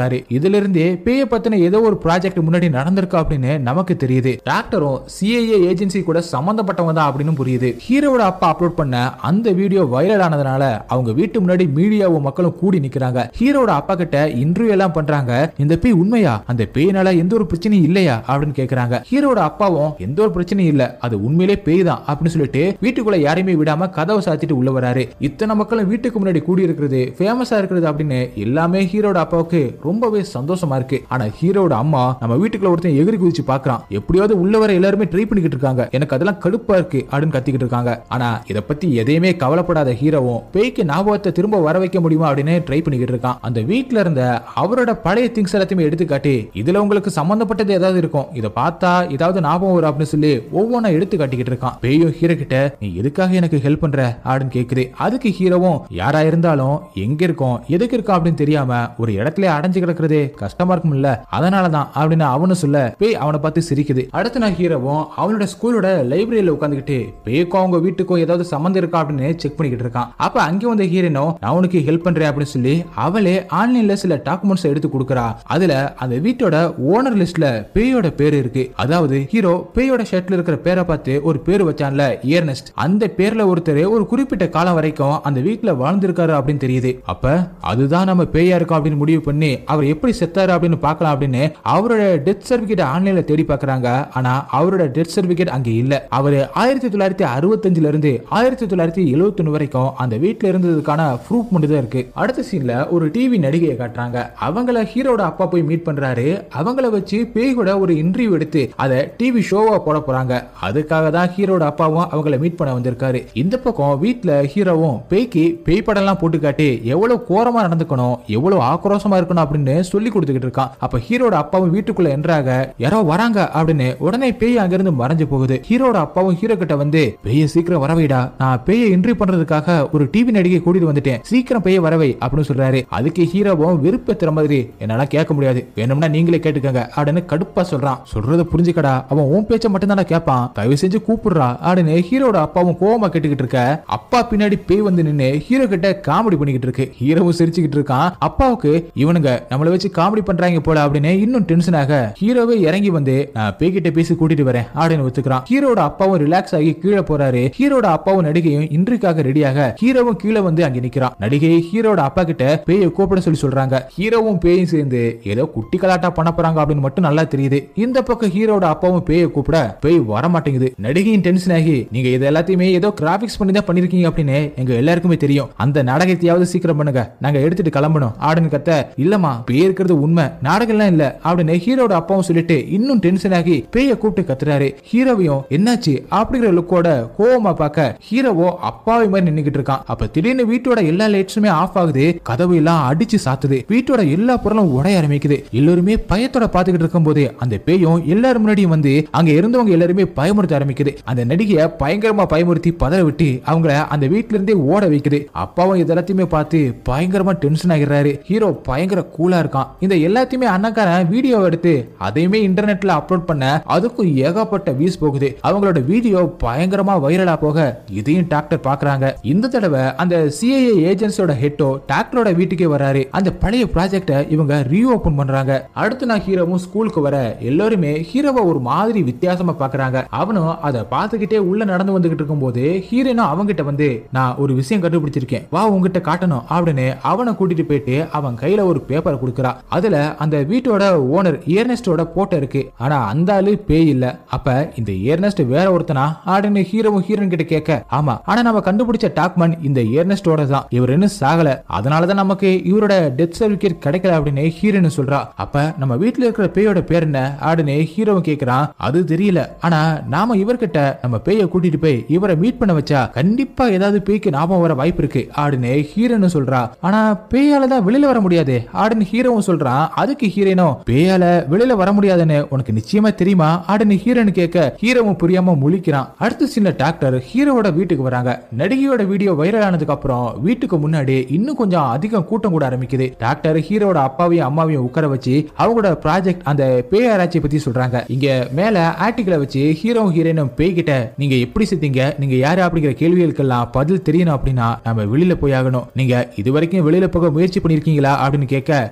வராரு இதுல இருந்தே பேய பத்தின ஏதோ ஒரு ப்ராஜெக்ட் முன்னாடி நடந்திருக்கா அப்படின்னு நமக்கு தெரியுது டாக்டரும் சிஐஏ ஏஜென்சி கூட சம்பந்தப்பட்டவங்க தான் அப்படின்னு புரியுது ஹீரோவோட அப்பா அப்லோட் பண்ண அந்த வீடியோ வைரல் ஆனதுனால அவங்க வீட்டு முன்னாடி மீடியாவும் மக்களும் கூடி நிக்கிறாங்க ஹீரோட அப்பா கிட்ட இன்டர்வியூ எல்லாம் பண்றாங்க இந்த பேய் உண்மையா அந்த பேய்னால எந்த ஒரு பிரச்சனையும் இல்லையா அப்படின்னு கேக்குறாங்க ஹீரோட அப்பாவும் எந்த ஒரு பிரச்சனையும் இல்ல அது உண்மையிலே பேய் தான் அப்படின்னு சொல்லிட்டு வீட்டுக்குள்ள யாரையுமே விடாம கதவை சாத்திட்டு உள்ள வராரு இத்தனை மக்களும் வீட்டுக்கு முன்னாடி கூடி இருக்கிறது ஃபேமஸா இருக்கிறது அப்படின்னு எல்லாமே ஹீரோட அப்பாவுக்கு ரொம்பவே சந்தோஷமா இருக்கு ஆனா ஹீரோட அம்மா நம்ம வீட்டுக்குள்ள ஒருத்தன் எகிரி குதிச்சு பாக்குறான் எப்படியாவது உள்ள வர எல்லாருமே ட்ரை பண்ணிக்கிட்டு இருக்காங்க எனக்கு அதெல்லாம் கடுப்பா இருக்கு அப்படின்னு கத்திக்கிட்டு இருக்காங்க ஆனா இத பத்தி எதையுமே கவலைப்படாத ஹீரோவும் பேய்க்கு ஞாபகத்தை திரும்ப வர வைக்க முடியுமா அப்படின்னு ட்ரை பண்ணிக்கிட்டு இருக்கான் அந்த வீட்ல இருந்த அவரோட பழைய திங்ஸ் எல்லாத்தையுமே எடுத்து காட்டி இதுல உங்களுக்கு சம்பந்தப்பட்டது ஏதாவது இருக்கும் இத பார்த்தா ஏதாவது ஞாபகம் வரும் அப்படின்னு சொல்லி ஒவ்வொன்றா எடுத்து காட்டிக்கிட்டு இருக்கான் பேயும் ஹீரோ கிட்ட நீ எதுக்காக எனக்கு ஹெல்ப் பண்ற அப்படின்னு கேக்குது அதுக்கு ஹீரோவும் யாரா இருந்தாலும் எங்க இருக்கோம் எதுக்கு இருக்கோம் அப்படின்னு தெரியாம ஒரு இடத்துல அடைஞ்சு கிடக்குறதே கஷ்டமா இருக்கும்ல அதனாலதான் அப்படின்னு அவனு சொல்ல பேய் அவனை பார்த்து சிரிக்குது அடுத்த நாள் ஹீரோவும் அவனோட ஸ்கூலோட லைப்ரரியில உட்காந்துக்கிட்டு பேய்க்கும் அவங்க வீட்டுக்கும் ஏதாவது சம்மந்தம் இருக்கா அப்படின்னு செக் பண்ணிக்கிட்டு இருக்கான் அப்ப அங்கே வந்த ஹீரோனும் நான் உனக்கு ஹெல்ப் பண்றேன் அப்படின்னு சொல்லி அவளே ஆன்லைன்ல சில டாக்குமெண்ட்ஸ் எடுத்து கொடுக்குறா அதுல அந்த வீட்டோட ஓனர் லிஸ்ட்ல பேயோட பேர் இருக்கு அதாவது ஹீரோ பேயோட ஷர்ட்ல இருக்கிற பேரை பார்த்து ஒரு பேர் வச்சான்ல இயர்னஸ்ட் அந்த பேர்ல ஒருத்தர் ஒரு குறிப்பிட்ட காலம் வரைக்கும் அந்த வீட்ல வாழ்ந்திருக்காரு அப்படின்னு தெரியுது அப்ப அதுதான் நம்ம பேயா இருக்கோம் அப்படின்னு முடிவு பண்ணி அவர் எப்படி செத்தாரு அப்படின்னு பார்க்கலாம் அப்படின்னு அவரோட டெத் சர்டிபிகேட் ஆன்லைன்ல தேடி பார்க்கறாங்க ஆனா அவரோட டெத் சர்டிபிகேட் அங்க இல்ல அவரு ஆயிரத்தி தொள்ளாயிரத்தி அறுபத்தஞ்சுல இருந்து ஆயிரத்தி தொள்ளாயிரத்தி எழுபத்தி வரைக்கும் அந்த வீட்ல இருந்ததுக்கான ப்ரூஃப் மட்டும் தான் இருக்கு அடுத்த சீன்ல ஒரு டிவி நடிகையை காட்டுறாங்க அவங்கள ஹீரோட அப்பா போய் மீட் பண்றாரு அவங்கள வச்சு பேய் கூட ஒரு இன்டர்வியூ எடுத்து அதை டிவி ஷோவா போட போறாங்க அதுக்காக தான் ஹீரோட அப்பாவும் அவங்கள மீட் பண்ண வந்திருக்காரு இந்த பக்கம் வீட்ல ஹீரோவும் பேய்க்கு பேய் படம்லாம் போட்டு காட்டி எவ்வளவு கோரமா நடந்துக்கணும் எவ்வளவு ஆக்ரோஷமா இருக்கணும் அப்படின்னு சொல்லி கொடுத்துக்கிட்டு இருக்கான் அப்ப ஹீரோட அப்பாவும் வீட்டுக்குள்ள என்றாக யாரோ வராங்க அப்படின்னு உடனே பேய் அங்கிருந்து மறைஞ்சு போகுது ஹீரோட அப்பாவும் ஹீரோ கிட்ட வந்து பேய சீக்கிரம் வரவைடா நான் பேயை இன்டர்வியூ பண்றதுக்காக ஒரு டிவி நடிகை கூட்டிட்டு வந்துட்டேன் சீக்கிரம் பேய வரவை அப்படின்னு சொல்றாரு அதுக்கு ஹீரோவும் விருப்பத்துற மாதிரி என்னால கேட்க முடியாது வேணும்னா நீங்களே கேட்டுக்கங்க அப்படின்னு கடுப்பா சொல்றான் சொல்றத புரிஞ்சுக்கடா அவன் உன் பேச்ச மட்டும் தானே கேட்பான் தயவு செஞ்சு கூப்பிடுறா அப்படின்னு ஹீரோட அப்பாவும் கோவமா கேட்டுக்கிட்டு இருக்க அப்பா பின்னாடி பேய் வந்து நின்னு ஹீரோ கிட்ட காமெடி பண்ணிக்கிட்டு இருக்கு ஹீரோவும் சிரிச்சுக்கிட்டு இருக்கான் அப்பாவுக்கு இவனுங்க நம்மள வச்சு காமெடி பண்றாங்க போல அப்படின்னு இன்னும் டென்ஷன் ஆக ஹீரோவே இறங்கி வந்து நான் பேய் கிட்ட பேசி கூட்டிட்டு வரேன் அப்படின்னு ஒத்துக்கிறான் ஹீரோட அப்பாவும் ரிலாக்ஸ் ஆகி கீழே போறாரு ஹீரோட அப்பாவும் நடிகையும் இன்றைக்காக ரெடியாக ஹீரோவும் கீழே வந்து அங்க நிக்கிறான் நடிகை ஹீரோட அப்பா கிட்ட பேயை கூப்பிட சொல்லி சொல்றாங்க ஹீரோவும் பேயும் சேர்ந்து ஏதோ குட்டி கலாட்டா பண்ண போறாங்க அப்படின்னு மட்டும் நல்லா தெரியுது இந்த பக்கம் ஹீரோட அப்பாவும் பேயை கூப்பிட பேய் வர மாட்டேங்குது நடிகையின் டென்ஷன் ஆகி நீங்க இது எல்லாத்தையுமே ஏதோ கிராபிக்ஸ் பண்ணி தான் பண்ணிருக்கீங்க அப்படின்னு எங்க எல்லாருக்குமே தெரியும் அந்த நாடகத்தையாவது சீக்கிரம் பண்ணுங்க நாங்க எடுத்துட்டு கிளம்பணும் அப்படின்னு கத்த இல்லம்மா பேய் இருக்கிறது உண்மை நாடகம்லாம் இல்ல அப்படின்னு ஹீரோட அப்பாவும் சொல்லிட்டு இன்னும் டென்ஷன் ஆகி பேய கூப்பிட்டு கத்துறாரு ஹீரோவையும் என்னாச்சு அப்படிங்கிற லுக்கோட கோவமா பார்க்க ஹீரோவோ அப்பாவை மாதிரி நின்னுகிட்டு இருக்கான் அப்ப திடீர்னு வீட்டோட எல்லா லைட்ஸுமே ஆஃப் ஆகுது கதவு எல்லாம் அடிச்சு சாத்துது வீட்டோட எல்லா பொருளும் உடைய ஆரம்பிக்குது எல்லாருமே பயத்தோட பாத்துக்கிட்டு இருக்கும் போது அந்த பேயும் எல்லாரும் முன்னாடியும் வந்து அங்க இருந்தவங்க எல்லாருமே பயமுறுத்த ஆரம்பிக்குது அந்த நடிகைய பயங்கரமா பயமுறுத்தி பதற விட்டு அவங்கள அந்த வீட்ல இருந்தே ஓட வைக்குது அப்பாவும் இது எல்லாத்தையுமே பார்த்து பயங்கரமா டென்ஷன் ஆகிறாரு ஹீரோ பயங்கர கூலா இருக்கான் இந்த எல்லாத்தையுமே அண்ணக்காரன் வீடியோ எடுத்து அதையுமே இன்டர்நெட்ல அப்லோட் பண்ண அதுக்கும் ஏகப்பட்ட வியூஸ் போகுது அவங்களோட வீடியோ பயங்கரமா வைரலா போக இதையும் டாக்டர் பாக்குறாங்க இந்த தடவை அந்த சிஐஏ ஏஜென்சியோட ஹெட்டோ டாக்டரோட வீட்டுக்கே வராரு அந்த பழைய ப்ராஜெக்ட இவங்க ரீஓபன் பண்றாங்க அடுத்து நான் ஹீரோவும் ஸ்கூலுக்கு வர எல்லாருமே ஹீரோவை ஒரு மாதிரி வித்தியாசமா பாக்குறாங்க அவனும் அதை பார்த்துக்கிட்டே உள்ள நடந்து வந்துகிட்டு இருக்கும்போது ஹீரோனும் அவங்கிட்ட வந்து நான் ஒரு விஷயம் கண்டுபிடிச்சிருக்கேன் வா உங்ககிட்ட காட்டணும் அப்படின்னு அவனை கூட்டிட்டு போயிட்டு அவன் கையில ஒரு பேப்பரை கொடுக்குறா அதுல அந்த வீட்டோட ஓனர் இயர்னஸ்டோட போட்டோ இருக்கு ஆனா அந்த ஆளு பேய் இல்ல அப்ப இந்த இயர்னஸ்ட் வேற ஒருத்தனா அப்படின்னு ஹீரோவும் ஹீரோன் கிட்ட கேட்க ஆமா ஆனா நம்ம கண்டுபிடிச்ச டாக்மன் இந்த இயர்னஸ்டோட தான் இவர் இன்னும் சாகல அதனாலதான் நமக்கு இவரோட டெத் சர்டிபிகேட் கிடைக்கல அப்படின்னு ஹீரோன்னு சொல்றா அப்ப நம்ம வீட்ல இருக்கிற பேயோட பேர் என்ன அப்படின்னு ஹீரோவும் கேக்குறான் அது தெரியல ஆனா நாம இவர்கிட்ட நம்ம பேயை கூட்டிட்டு போய் இவரை மீட் பண்ண வச்சா கண்டிப்பா ஏதாவது பேய்க்கு ஞாபகம் வர வாய்ப்பு இருக்கு அப்படின்னு ஹீரோன்னு சொல்றா ஆனா பேயால தான் வெளியில வர முடியாது அப்படின்னு ஹீரோவும் சொல்றான் அதுக்கு ஹீரோனும் பேயால வெளியில வர முடியாதுன்னு உனக்கு நிச்சயமா தெரியுமா அப்படின்னு ஹீரோன்னு கேட்க ஹீரோவும் புரியாம முழிக்கிறான் அடுத்த சின்ன டாக்டர் ஹீரோவோட வீட்டுக்கு வராங்க நடிகையோட வீடியோ வைரல் ஆனதுக்கு அப்புறம் வீட்டுக்கு முன்னாடி இன்னும் கொஞ்சம் அதிகம் கூட்டம் கூட ஆரம்பிக்குது டாக்டர் ஹீரோட அப்பாவையும் அம்மாவையும் உட்கார வச்சு அவங்களோட ப்ராஜெக்ட் அந்த பேய் ஆராய்ச்சி பத்தி சொல்றாங்க இங்க மேல ஆர்டிகளை வச்சு ஹீரோ ஹீரோயினும் பேய்கிட்ட நீங்க எப்படி செத்தீங்க நீங்க யாரு அப்படிங்கிற கேள்விகளுக்கெல்லாம் பதில் தெரியணும் அப்படின்னா நம்ம வெளியில போய் ஆகணும் நீங்க இது வரைக்கும் வெளியில போக முயற்சி பண்ணிருக்கீங்களா அப்படின்னு கேட்க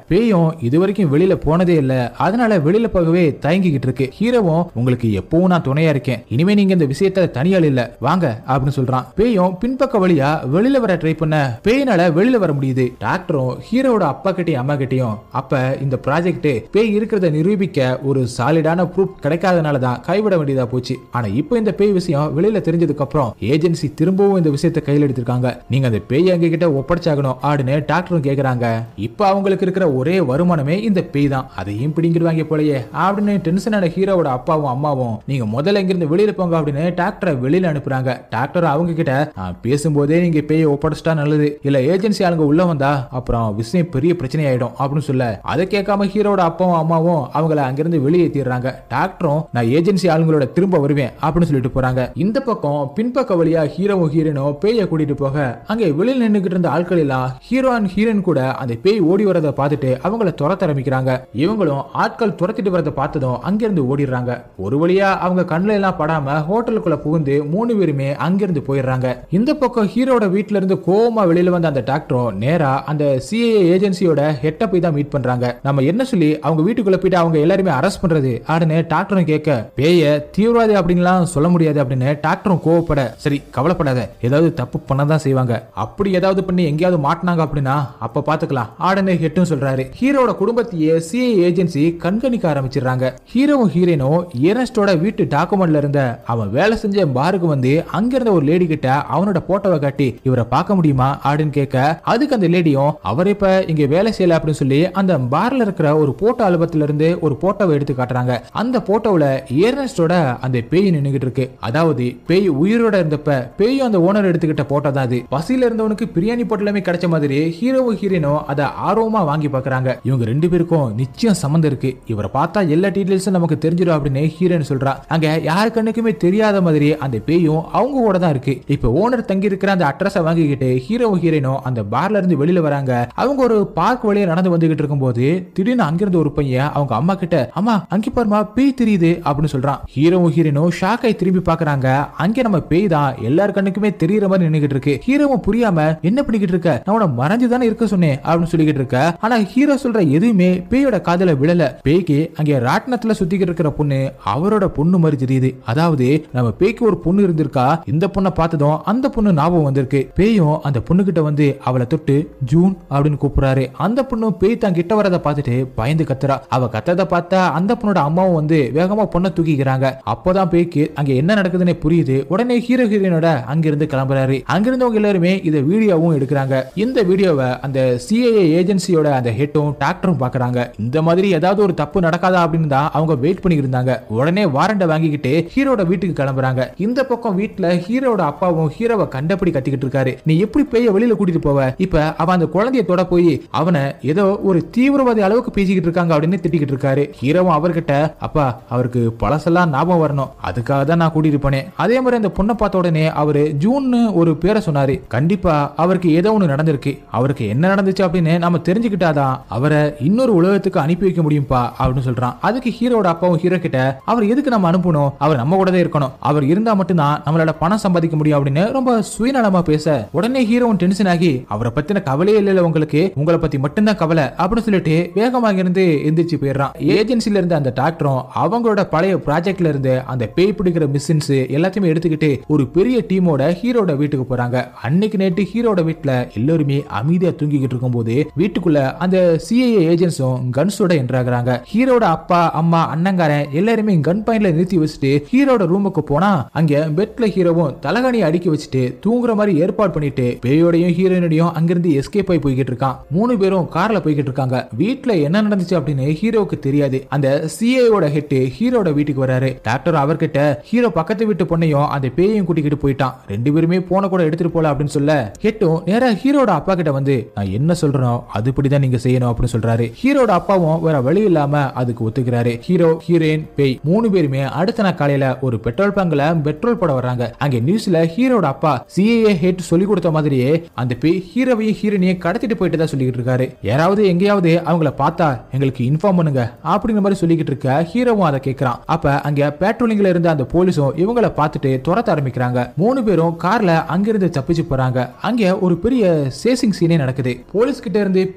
பேயும் இது வரைக்கும் வெளியில போனதே இல்ல அதனால வெளியில போகவே தயங்கிக்கிட்டு இருக்கு ஹீரோவும் உங்களுக்கு எப்பவும் நான் துணையா இருக்கேன் இனிமே நீங்க இந்த விஷயத்த தனியாள் இல்ல வாங்க அப்படின்னு சொல்றான் பேயும் பின்பக்க வழியா வெளியில வர ட்ரை பண்ண பேயினால வெளியில வர முடியுது டாக்டரும் ஹீரோட அப்பா கிட்டயும் அம்மா கிட்டயும் அப்ப இந்த ப்ராஜெக்ட் பேய் இருக்கிறத நிரூபிக்க ஒரு சாலிடான ப்ரூஃப் கிடைக்காதனால தான் கைவிட வேண்டியதா போச்சு ஆனா இப்போ இந்த பேய் விஷயம் வெளியில தெரிஞ்சதுக்கு அப்புறம் ஏஜென்சி திரும்பவும் இந்த விஷயத்தை கையில் எடுத்திருக்காங்க நீங்க அந்த பேய் எங்க கிட்ட ஒப்படைச்சாகணும் அப்படின்னு டாக்டரும் கேக்குறாங்க இப்போ அவங்களுக்கு இருக்கிற ஒரே வருமானமே இந்த பேய் தான் அதையும் பிடிங்கிடுவாங்க போலயே அப்படின்னு டென்ஷனான ஹீரோவோட அப்பாவும் அம்மாவும் நீங்க முதல்ல இங்கிருந்து வெளியில போங்க அப்படின்னு டாக்டரை வெளியில அனுப்புறாங்க டாக்டர் அவங்க கிட்ட "நான் பேசும்போதே நீங்க பேயை ஒப்படைச்சிட்டா நல்லது இல்ல ஏஜென்சி ஆளுங்க உள்ள வந்தா அப்புறம் விஷயம் பெரிய பிரச்சனை ஆயிடும் அப்படின்னு சொல்ல அதை கேட்காம ஹீரோட அப்பாவும் அம்மாவும் அவங்கள அங்கிருந்து வெளியேற்றிடுறாங்க டாக்டரும் நான் ஏஜென்சி ஆளுங்களோட திரும்ப வருவேன் அப்படின்னு சொல்லிட்டு போறாங்க இந்த பக்கம் பின்பக்க வழியா ஹீரோவும் ஹீரோனும் பேயை கூட்டிட்டு போக அங்கே வெளியில் நின்னுகிட்டு இருந்த ஆட்கள் எல்லாம் ஹீரோ அண்ட் ஹீரோயின் கூட அந்த பேய் ஓடி வரதை பார்த்துட்டு அவங்கள துரத்த ஆரம்பிக்கிறாங்க இவங்களும் ஆட்கள் துரத்திட்டு வரதை பார்த்ததும் அங்கிருந்து ஓடிடுறாங்க ஒரு வழியா அவங்க கண்ணுல எல்லாம் படாம ஹோட்டலுக்குள்ள புகுந்து மூணு பேருமே அங்கிருந்து போயிடுறாங்க இந்த பக்கம் ஹீரோட வீட்ல இருந்து கோவமா வெளியில வந்த அந்த டாக்டரும் நேரா அந்த சிஏஏ ஏஜென்சியோட ஹெட்ட போய் தான் மீட் பண்றாங்க நம்ம என்ன சொல்லி அவங்க வீட்டுக்குள்ள போயிட்டு அவங்க எல்லாருமே அரெஸ்ட் பண்றது அப்படின்னு டாக்டரும் கேட்க பேய தீவிரவாதி அப்படின்லாம் சொல்ல முடியாது அப்படின்னு டாக்டரும் கோவப்பட சரி கவலைப்படாத ஏதாவது தப்பு பண்ணதான் செய்வாங்க அப்படி ஏதாவது பண்ணி எங்கேயாவது மாட்டினாங்க அப்படின்னா அப்ப பாத்துக்கலாம் ஆடனே ஹெட்டும் சொல்றாரு ஹீரோட குடும்பத்தையே சிஐ ஏஜென்சி கண்காணிக்க ஆரம்பிச்சிடுறாங்க ஹீரோவும் ஹீரோயினும் ஏரஸ்டோட வீட்டு டாக்குமெண்ட்ல இருந்த அவன் வேலை செஞ்ச பாருக்கு வந்து அங்கிருந்த ஒரு லேடி கிட்ட அவனோட போட்டோவை காட்டி இவரை பார்க்க முடியுமா அப்படின்னு கேட்க அதுக்கு அந்த லேடியும் அவர் இப்ப இங்க வேலை செய்யல அப்படின்னு சொல்லி அந்த பார்ல இருக்கிற ஒரு போட்டோ ஆல்பத்துல இருந்து ஒரு போட்டோவை எடுத்து காட்டுறாங்க அந்த போட்டோவுல ஏர்னஸ்டோட அந்த பேய் நின்னுகிட்டு இருக்கு அதாவது பேய் உயிரோட இருந்தப்ப பேயும் அந்த ஓனர் எடுத்துக்கிட்ட போட்டோ தான் அது பசியில இருந்தவனுக்கு பிரியாணி பொட்டலமே கிடைச்ச மாதிரி ஹீரோவும் ஹீரோனும் அதை ஆர்வமா வாங்கி பாக்குறாங்க இவங்க ரெண்டு பேருக்கும் நிச்சயம் சம்மந்தம் இருக்கு இவரை பார்த்தா எல்லா டீடைல்ஸும் நமக்கு தெரிஞ்சிடும் அப்படின்னு ஹீரோயின் சொல்றா அங்க யாரு கண்ணுக்குமே தெரியாத மாதிரி அந்த பேயும் அவங்க கூட தான் இருக்கு இப்ப ஓனர் தங்கி இருக்கிற அந்த அட்ரஸை வாங்கிக்கிட்டு ஹீரோவும் ஹீரோயினும் அந்த பார்ல இருந்து வெளியில வராங்க அவங்க ஒரு பார்க் வழியா நடந்து வந்துகிட்டு இருக்கும்போது திடீர்னு அங்கிருந்து ஒரு பையன் அவங்க அம்மா கிட்ட அம்மா அங்க பாருமா பேய் தெரியுது அப்படின்னு சொல்றான் ஹீரோவும் ஹீரோனும் ஷாக் ஆகி திரும்பி பாக்குறாங்க அங்க நம்ம பேய் தான் எல்லார் கண்ணுக்குமே தெரியற மாதிரி நின்னுகிட்டு இருக்கு ஹீரோவும் புரியாம என்ன பண்ணிக்கிட்டு இருக்க நான் உன மறைஞ்சு தானே இருக்க சொன்னேன் அப்படின்னு சொல்லிக்கிட்டு இருக்க ஆனா ஹீரோ சொல்ற எதுவுமே பேயோட காதுல விழல பேய்க்கு அங்க ராட்டினத்துல சுத்திக்கிட்டு இருக்கிற பொண்ணு அவரோட பொண்ணு மாதிரி தெரியுது அதாவது நம்ம பேய்க்கு ஒரு பொண்ணு இருந்திருக்கா இந்த பொண்ணை பார்த்ததும் அந்த பொண்ணு ஞாபகம் வந்திருக்கு பேயும் அந்த பொண்ணு கிட்ட வந்து அவளை தொட்டு ஜூன் அப்படின்னு கூப்பிடுறாரு அந்த பொண்ணும் பேய் தான் கிட்ட வரத பார்த்துட்டு பயந்து கத்துறா அவ கத்தத பார்த்தா அந்த பொண்ணோட அம்மாவும் வந்து வேகமா பொண்ணை தூக்கிக்கிறாங்க அப்போதான் பேய்க்கு அங்க என்ன நடக்குதுன்னு புரியுது உடனே ஹீரோ ஹீரோயினோட அங்கிருந்து கிளம்புறாரு அங்கிருந்தவங்க எல்லாருமே இதை வீடியோவும் எடுக்கிறாங்க இந்த வீடியோவை அந்த சிஏஏ ஏஜென்சியோட அந்த ஹெட்டும் டாக்டரும் பாக்குறாங்க இந்த மாதிரி ஏதாவது ஒரு தப்பு நடக்காதா அப்படின்னு தான் அவங்க வெயிட் பண்ணிட்டு இருந்தாங்க உடனே வாரண்ட வாங்கிக்கிட்டு ஹீரோட வீட்டுக்கு கிளம்புறாங்க இந்த பக்கம் வீட்டுல ஹீரோட அப்பாவும் ஹீரோவை கண்டபடி கத்திக்கிட்டு இருக்காரு நீ எப்படி பேய வெளியில கூட்டிட்டு போவ இப்ப அவன் அந்த குழந்தைய தொட போய் அவனை ஏதோ ஒரு தீவிரவாதி அளவுக்கு பேசிக்கிட்டு இருக்காங்க அப்படின்னு திட்டிக்கிட்டு இருக்காரு ஹீரோவும் அவர்கிட்ட அப்பா அவருக்கு பழசெல்லாம் ஞாபகம் வரணும் அதுக்காக தான் நான் கூட்டிட்டு போனேன் அதே மாதிரி அந்த பொண்ணை பார்த்த உடனே அவரு ஜூன்னு ஒரு பேரை சொன்னாரு கண்டிப்பா அவருக்கு ஏதோ ஒண்ணு நடந்திருக்கு அவருக்கு என்ன நடந்துச்சு அப்படின்னு நம்ம தெரிஞ்சுக்கிட்டாதான் அவரை இன்னொரு உலகத்துக்கு அனுப்பி வைக்க முடியும்பா அப்படின்னு சொல்றான் அதுக்கு ஹீரோட அப்பாவும் ஹீரோ கிட்ட அவர் எதுக்கு நம்ம அனுப்பணும் அவர் நம்ம கூட தான் இருக்கணும் அவர் இருந்தா மட்டும்தான் நம்மளால பணம் சம்பாதிக்க முடியும் அப்படின்னு ரொம்ப சுயநலமா பேச உடனே ஹீரோவும் டென்ஷன் ஆகி அவரை பத்தின கவலையே இல்ல உங்களுக்கு உங்களை பத்தி மட்டும்தான் கவலை அப்படின்னு சொல்லிட்டு வேகமாக இருந்து எந்திரிச்சு போயிடுறான் ஏஜென்சில இருந்த அந்த டாக்டரும் அவங்களோட பழைய ப்ராஜெக்ட்ல இருந்து அந்த பேய் பிடிக்கிற மிஷின்ஸ் எல்லாத்தையுமே எடுத்துக்கிட்டு ஒரு பெரிய டீமோட ஹீரோட வீட்டுக்கு போறாங்க அன்னைக்கு நேற்று ஹீரோட வீட்டுல எல்லாருமே அமைதியா தூங்கிக்கிட்டு இருக்கும்போது வீட்டுக்குள்ள அந்த சிஐஏ ஏஜென்ட்ஸும் கன்ஸோட என்ட்ராகிறாங்க ஹீரோட அப்பா அம்மா அண்ணங்காரன் எல்லாருமே கன் பாயிண்ட்ல நிறுத்தி வச்சுட்டு ஹீரோட ரூமுக்கு போனா அங்க பெட்ல ஹீரோவும் தலகாணியை அடுக்கி வச்சுட்டு தூங்குற மாதிரி ஏற்பாடு பண்ணிட்டு பேயோடையும் ஹீரோயினோடையும் அங்கிருந்து எஸ்கேப் ஆகி போய்கிட்டு இருக்கான் மூணு பேரும் கார்ல போய்கிட்டு இருக்காங்க வீட்ல என்ன நடந்துச்சு அப்படின்னு ஹீரோவுக்கு தெரியாது அந்த சிஏஓட ஹெட் ஹீரோட வீட்டுக்கு வராரு டாக்டர் அவர்கிட்ட ஹீரோ பக்கத்து வீட்டு பொண்ணையும் அந்த பேயையும் கூட்டிக்கிட்டு போயிட்டான் ரெண்டு பேருமே போன கூட எடுத்துட்டு போல அப்படின்னு சொல்ல ஹெட்டும் நேரா ஹீரோட அப்பா கிட்ட வந்து நான் என்ன சொல்றேனோ அதுபடிதான் நீங்க செய்யணும் அப்படின்னு சொல்றாரு ஹீரோட அப்பாவும் வேற வழி இல்லாம அதுக்கு ஒத்துக்கிறாரு ஹீரோ ஹீரோயின் பேய் மூணு பேருமே அடுத்த நாள் காலையில ஒரு பெட்ரோல் பங்க்ல பெட்ரோல் போட வர்றாங்க அங்க நியூஸ்ல ஹீரோட அப்பா சிஏஏ ஹெட் சொல்லி கொடுத்த மாதிரியே அந்த பேய் ஹீரோவையும் ஹீரோனையும் கடத்திட்டு போயிட்டு தான் சொல்லிக்கிட்டு இருக்காரு யாராவது எங்கேயாவது அவங்கள பார்த்தா எங்களுக்கு இன்ஃபார்ம் பண்ணுங்க அப்படிங்கிற மாதிரி சொல்லிக்கிட்டு இருக்க ஹீரோவும் அதை கேட்கறான் அப்ப அங்க பேட்ரோலிங்ல இருந்த அந்த போலீஸும் இவங்கள பார்த்துட்டு துரத்த ஆரம்பிக்கிறாங்க மூணு பேரும் கார்ல அங்கிருந்து தப்பிச்சு போறாங்க அங்க ஒரு பெரிய சேசிங் சீனே நடக்குது போலீஸ் கிட்ட இருந்து பேய் தான்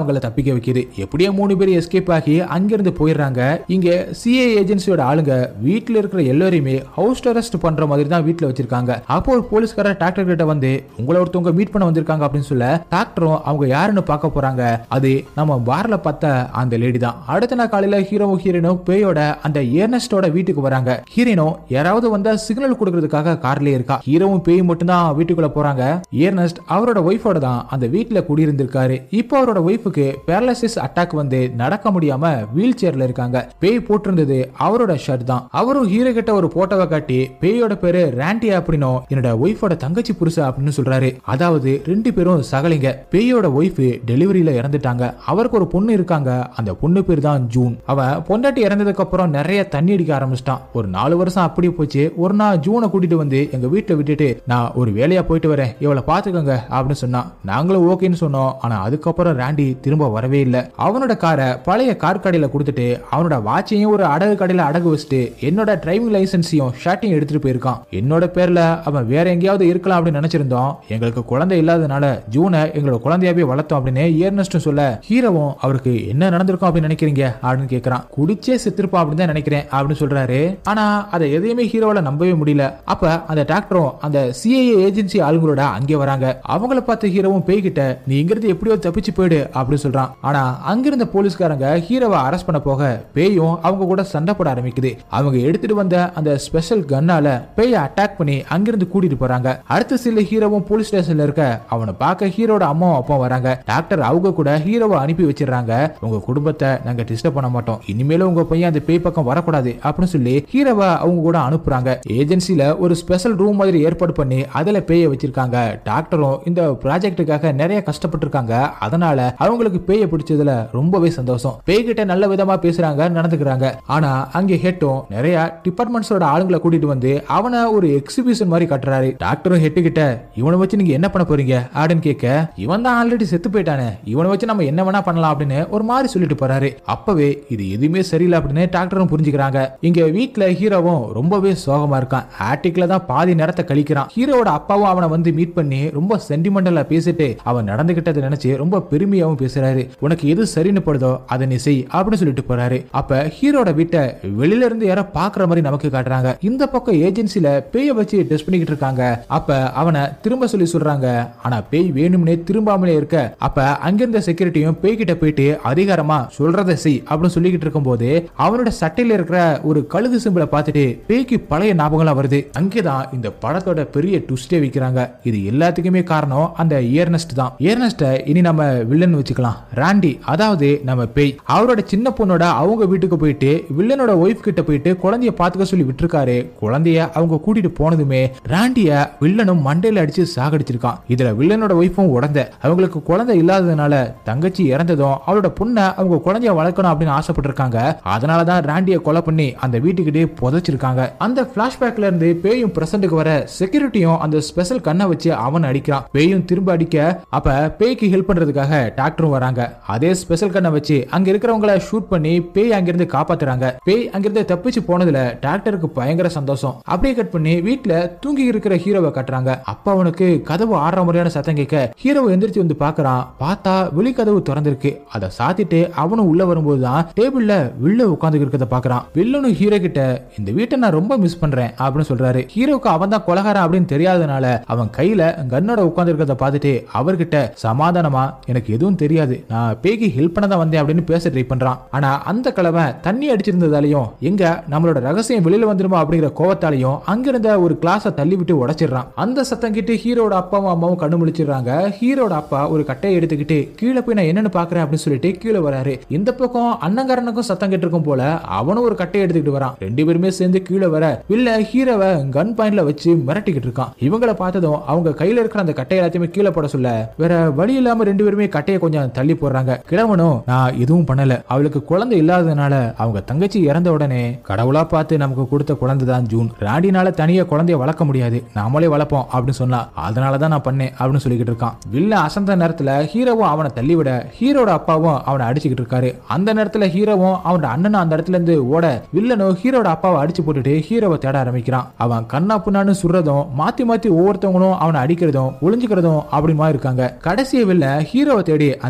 அவங்கள தப்பிக்க வைக்குது எப்படியோ மூணு பேர் எஸ்கேப் ஆகி அங்கிருந்து போயிடுறாங்க இங்க சிஏ ஏஜென்சியோட ஆளுங்க வீட்டுல இருக்கிற எல்லாரையுமே ஹவுஸ் அரெஸ்ட் பண்ற மாதிரி தான் வீட்டுல வச்சிருக்காங்க அப்போ ஒரு போலீஸ்காரர் டாக்டர் கிட்ட வந்து உங்களை ஒருத்தவங்க மீட் பண்ண வந்திருக்காங்க அப்படின்னு சொல்ல டாக்டரும் அவங்க யாருன்னு பார்க்க போறாங்க அது நம்ம பார்ல பார்த்த அந்த லேடி தான் அடுத்த நாள் காலையில ஹீரோவும் ஹீரோனும் பேயோட அந்த ஏர்னஸ்டோட வீட்டுக்கு வராங்க ஹீரோனும் யாராவது வந்தா சிக்னல் கொடுக்கறதுக்காக கார்லயே இருக்கா ஹீரோவும் பேய் மட்டும் தான் வீட்டுக்குள்ள போறாங்க ஏர்னஸ்ட் அவரோட ஒய்ஃபோட தான் அந்த வீட்டுல குடியிருந்திருக்காரு இப்போ அவரோட ஒய்ஃபுக்கு பேரலிசிஸ் அட்டாக் வந்து நடக்க முடியாம வீல் சேர்ல இருக்காங்க பேய் போட்டிருந்தது அவரோட ஷர்ட் தான் அவரும் ஹீரோ கிட்ட ஒரு போட்டோவை காட்டி பேயோட பேரு ராண்டி அப்படின்னும் என்னோட ஒய்ஃபோட தங்கச்சி புருஷ அப்படின்னு சொல்றாரு அதாவது ரெண்டு பேரும் சகலிங்க பேயோட ஒய்ஃப் டெலிவரியில இறந்துட்டாங்க அவருக்கு ஒரு பொண்ணு இருக்காங்க அந்த பொண்ணு பேர் தான் ஜூன் அவன் பொண்டாட்டி இறந்ததுக்கு அப்புறம் நிறைய தண்ணி அடிக்க ஆரம்பிச்சிட்டான் ஒரு நாலு வருஷம் அப்படியே போச்சு ஒரு நாள் ஜூனை கூட்டிட்டு வந்து எங்க வீட்டுல விட்டுட்டு நான் ஒரு வேலையா போயிட்டு வரேன் இவளை பாத்துக்கோங்க அப்படின்னு சொன்னான் நாங்களும் ஓகேன்னு சொன்னோம் ஆனா அதுக்கப்புறம் ராண்டி திரும்ப வரவே இல்லை அவனோட காரை பழைய கார் கடையில கொடுத்துட்டு அவனோட வாட்சையும் ஒரு அடகு கடையில அடகு வச்சுட்டு என்னோட டிரைவிங் லைசன்ஸையும் ஷர்ட்டையும் எடுத்துட்டு போயிருக்கான் என்னோட பேர்ல அவன் வேற எங்கேயாவது இருக்கலாம் அப்படின்னு நினைச்சிருந்தோம் எங்களுக்கு குழந்தை இல்லாதனால ஜூனை எங்களோட குழந்தையாவே வளர்த்தோம் அப்படின்னு ஏர்னஸ்டும் சொல்ல ஹீரோவும் அவருக்கு என்ன நடந்திருக்கும் அப்படின்னு நினைக்கிறீங்க அப்படின்னு கேக்குறான் குடிச்சே செத்துருப்பா அப்படின்னு தான் நினைக்கிறேன் அப்படின்னு சொல்றாரு ஆனா அதை எதையுமே ஹீரோவால நம்பவே முடியல அப்ப அந்த டாக்டரும் அந்த சிஐஏ ஏஜென்சி ஆளுங்களோட அங்கே வராங்க அவங்கள பார்த்து ஹீரோவும் பேய்கிட்ட நீ இங்கிருந்து எப்படியோ தப்பிச்சு போயிடு அப்படின்னு சொல்றான் ஆனா அங்கிருந்த போலீஸ்காரங்க ஹீரோவை அரெஸ்ட் பண்ண போக பேயும் அவங்க கூட சண்டை போட ஆரம்பிக்குது அவங்க எடுத்துட்டு வந்த அந்த ஸ்பெஷல் கன்னால பேய அட்டாக் பண்ணி அங்கிருந்து கூட்டிட்டு போறாங்க அடுத்த சில ஹீரோவும் போலீஸ் ஸ்டேஷன்ல இருக்க அவனை பார்க்க ஹீரோட அம்மாவும் அப்பா வராங்க டாக்டர் அவங்க கூட ஹீரோவை அனுப்பி வச்சிடுறாங்க உங்க குடும்பத்தை நாங்க டிஸ்டர்ப் பண்ண மாட்டோம் இனிமேலும் உங்க பையன் அந்த பேய் பக்கம் வரக்கூடாது அப்படின்னு சொல்லி ஹீரோவை அவங்க கூட அனுப்புறாங்க ஏஜென்சில ஒரு ஸ்பெஷல் ரூம் மாதிரி ஏற்பாடு பண்ணி அதுல பேய வச்சிருக்காங்க டாக்டரும் இந்த ப்ராஜெக்ட்டுக்காக நிறைய கஷ்டப்பட்டிருக்காங்க அதனால அவங்களுக்கு பேய பிடிச்சதுல ரொம்பவே சந்தோஷம் பேய்கிட்ட நல்ல விதமா பேசுறாங்க நடந்துக்கிறாங்க ஆனா அங்க ஹெட்டும் நிறைய டிபார்ட்மெண்ட்ஸோட ஆளுங்களை கூட்டிட்டு வந்து அவனை ஒரு எக்ஸிபிஷன் மாதிரி கட்டுறாரு டாக்டரும் ஹெட்டு கிட்ட இவனை வச்சு நீங்க என்ன பண்ண போறீங்க அப்படின்னு கேட்க இவன் தான் ஆல்ரெடி செத்து போயிட்டானே இவனை வச்சு நம்ம என்ன வேணா பண்ணலாம் அப்படின்னு ஒரு மாதிரி சொல்லிட்டு போறாரு அப்பவே இது எதுவுமே சரியில்லை அப்படின்னு டாக்டரும் புரிஞ்சுக்கிறாங்க இங்க வீட்ல ஹீரோவும் ரொம்பவே சோகமா இருக்கான் ஆட்டிக்ல தான் பாதி நேரத்தை கழிக்கிறான் ஹீரோவோட அப்பாவும் அவனை வந்து மீட் பண்ணி ரொம்ப சென்டிமெண்டலா பேசிட்டு அவன் நடந்துகிட்டதை நினைச்சு ரொம்ப பெருமையாவும் பேசுறாரு உனக்கு எது சரின்னு படுதோ அதை நீ செய் அப்படின்னு சொல்லிட்டு போறாரு அப்ப ஹீரோட வீட்டை வெளியில இருந்து யாரோ பாக்குற மாதிரி நமக்கு காட்டுறாங்க இந்த பக்கம் ஏஜென்சில பேய வச்சு டெஸ்ட் பண்ணிக்கிட்டு இருக்காங்க அப்ப அவனை திரும்ப சொல்லி சொல்றாங்க ஆனா பேய் வேணும்னே திரும்பாமலே இருக்க அப்ப அங்கிருந்த செக்யூரிட்டியும் பேய் கிட்ட போயிட்டு அதிகாரமா சொல்றதை செய் அப்படின்னு சொல்லிக்கிட்டு இருக்கும்போது அவனோட சட்டையில இருக்கிற ஒரு கழுகு சிம்பிளை பார்த்துட்டு பேய்க்கு பழைய ஞாபகம்லாம் வருது அங்கேதான் இந்த படத்தோட பெரிய ட்விஸ்டே வைக்கிறாங்க இது எல்லாத்துக்குமே காரணம் அந்த இயர்னஸ்ட் தான் இயர்னஸ்ட இனி நம்ம வில்லன் வச்சுக்கலாம் ராண்டி அதாவது நம்ம பேய் அவரோட சின்ன பொண்ணோட அவங்க வீட்டுக்கு போயிட்டு வில்லனோட ஒய்ஃப் கிட்ட போயிட்டு குழந்தைய பாத்துக்க சொல்லி விட்டுருக்காரு குழந்தைய அவங்க கூட்டிட்டு போனதுமே ராண்டிய வில்லனும் மண்டையில அடிச்சு சாகடிச்சிருக்கான் இதுல வில்லனோட ஒய்ஃபும் உடந்த அவங்களுக்கு குழந்தை இல்லாததுனால தங்கச்சி இறந்ததும் அவளோட பொண்ணை அவங்க குழந்தைய வளர்க்கணும் அப்படின்னு ஆசைப்பட்டிருக்காங்க அதனாலதான் ராண்டிய கொலை பண்ணி அந்த வீட்டுக்கிட்டே புதைச்சிருக்காங்க அந்த பிளாஷ்பேக்ல இருந்து பேயும் பிரசன்ட்டுக்கு வர செக்யூரிட்டியும் அந்த ஸ்பெஷல் கண்ணை வச்சு அவன் அடிக்கிறான் பேயும் திரும்ப அடிக்க அப்ப பேய்க்கு ஹெல்ப் பண்றதுக்காக டாக்டரும் வராங்க அதே ஸ்பெஷல் கண்ணை வச்சு அங்க இருக்கிறவங்கள ஷூட் பண்ணி பேய் அங்கிருந்து காப்பாத்துறாங்க பேய் அங்கிருந்து தப்பிச்சு போனதுல டாக்டருக்கு பயங்கர சந்தோஷம் அப்படியே கட் பண்ணி வீட்ல தூங்கி இருக்கிற ஹீரோவை கட்டுறாங்க அப்ப அவனுக்கு கதவு ஆடுற முறையான சத்தம் கேட்க ஹீரோ எந்திரிச்சு வந்து பாக்குறான் பார்த்தா வெளி கதவு திறந்திருக்கு அதை சாத்திட்டு அவனும் உள்ள வரும்போது தான் டேபிள்ல வில்ல உட்காந்து இருக்கிறத பாக்குறான் வில்லனும் ஹீரோ கிட்ட இந்த வீட்டை நான் ரொம்ப மிஸ் பண்றேன் அப்படின்னு சொல்றாரு ஹீரோக்கு அவன் தான் கொலகாரன் அப்படின்னு தெரியாதனால அவன் கையில கன்னோட உட்கார்ந்து இருக்கிறத பார்த்துட்டு அவர்கிட்ட சமாதானமா எனக்கு எதுவும் தெரியாது நான் பேய்க்கு ஹெல்ப் பண்ண தான் வந்தேன் அப்படின்னு பேச ட்ரை பண்றான் ஆனா அந்த கிழமை தண்ணி அடிச்சிருந்ததாலையும் எங்க நம்மளோட ரகசியம் வெளியில வந்துருமா அப்படிங்கிற கோவத்தாலையும் அங்கிருந்த ஒரு கிளாஸை தள்ளி விட்டு உடைச்சிடுறான் அந்த சத்தம் கிட்டு ஹீரோட அப்பாவும் அம்மாவும் கண்ணு முழிச்சிடுறாங்க ஹீரோட அப்பா ஒரு கட்டையை எடுத்துக்கிட்டு கீழே போய் நான் என்னன்னு பாக்குறேன் அப்படின்னு சொல்லிட்டு கீழே வராரு இந்த பக்கம் அண்ணங்காரனுக்கும் சத்தம் கேட்டிருக்கும் போல அவனும் ஒரு கட்டையை எடுத்துக்கிட்டு வரான் ரெண்டு பேருமே சேர்ந்து கீழே வர இல்ல ஹீரோவை கன் பாயிண்ட்ல வச்சு மிரட்டிக்கிட்டு இருக்கான் இவங்களை பார்த்ததும் அவங்க கையில இருக்கிற அந்த கட்டை எல்லாத்தையுமே கீழே போட சொல்ல வேற வழி இல்லாம ரெண்டு பேருமே கட்டையை கொஞ்சம் தள்ளி போடுறாங்க கிழவனும் நான் எதுவும் பண்ணல அவளுக்கு குழந்தை இல்லாததுனால அவங்க தங்கச்சி இறந்த உடனே கடவுளா பார்த்து நமக்கு கொடுத்த குழந்தை தான் ஜூன் ராண்டினால தனியா குழந்தைய வளர்க்க முடியாது நாமளே வளர்ப்போம் அப்படின்னு சொன்னா அதனால தான் நான் பண்ணேன் அப்படின்னு சொல்லிக்கிட்டு இருக்கான் வில்ல அசந்த நேரத்துல ஹீரோவும் அவனை தள்ளிவிட ஹீரோட அப்பாவும் அவனை அடிச்சுக்கிட்டு இருக்காரு அந்த நேரத்துல ஹீரோவும் அவனோட அண்ணனும் அந்த இடத்துல இருந்து ஓட வில்லனும் ஹீரோட அப்பாவை அடிச்சு போட்டுட்டு ஹீரோவை தேட ஆரம்பிக்கிறான் அவன் கண்ணா புண்ணான்னு சுடுறதும் மாத்தி மாத்தி ஒவ்வொருத்தவங்களும் அவனை அடிக்கிறதும் ஒளிஞ்சுக்கிறதும் அப்படிமா இருக்காங்க கடைசிய வில்ல ஹீரோவை தேடி அந்த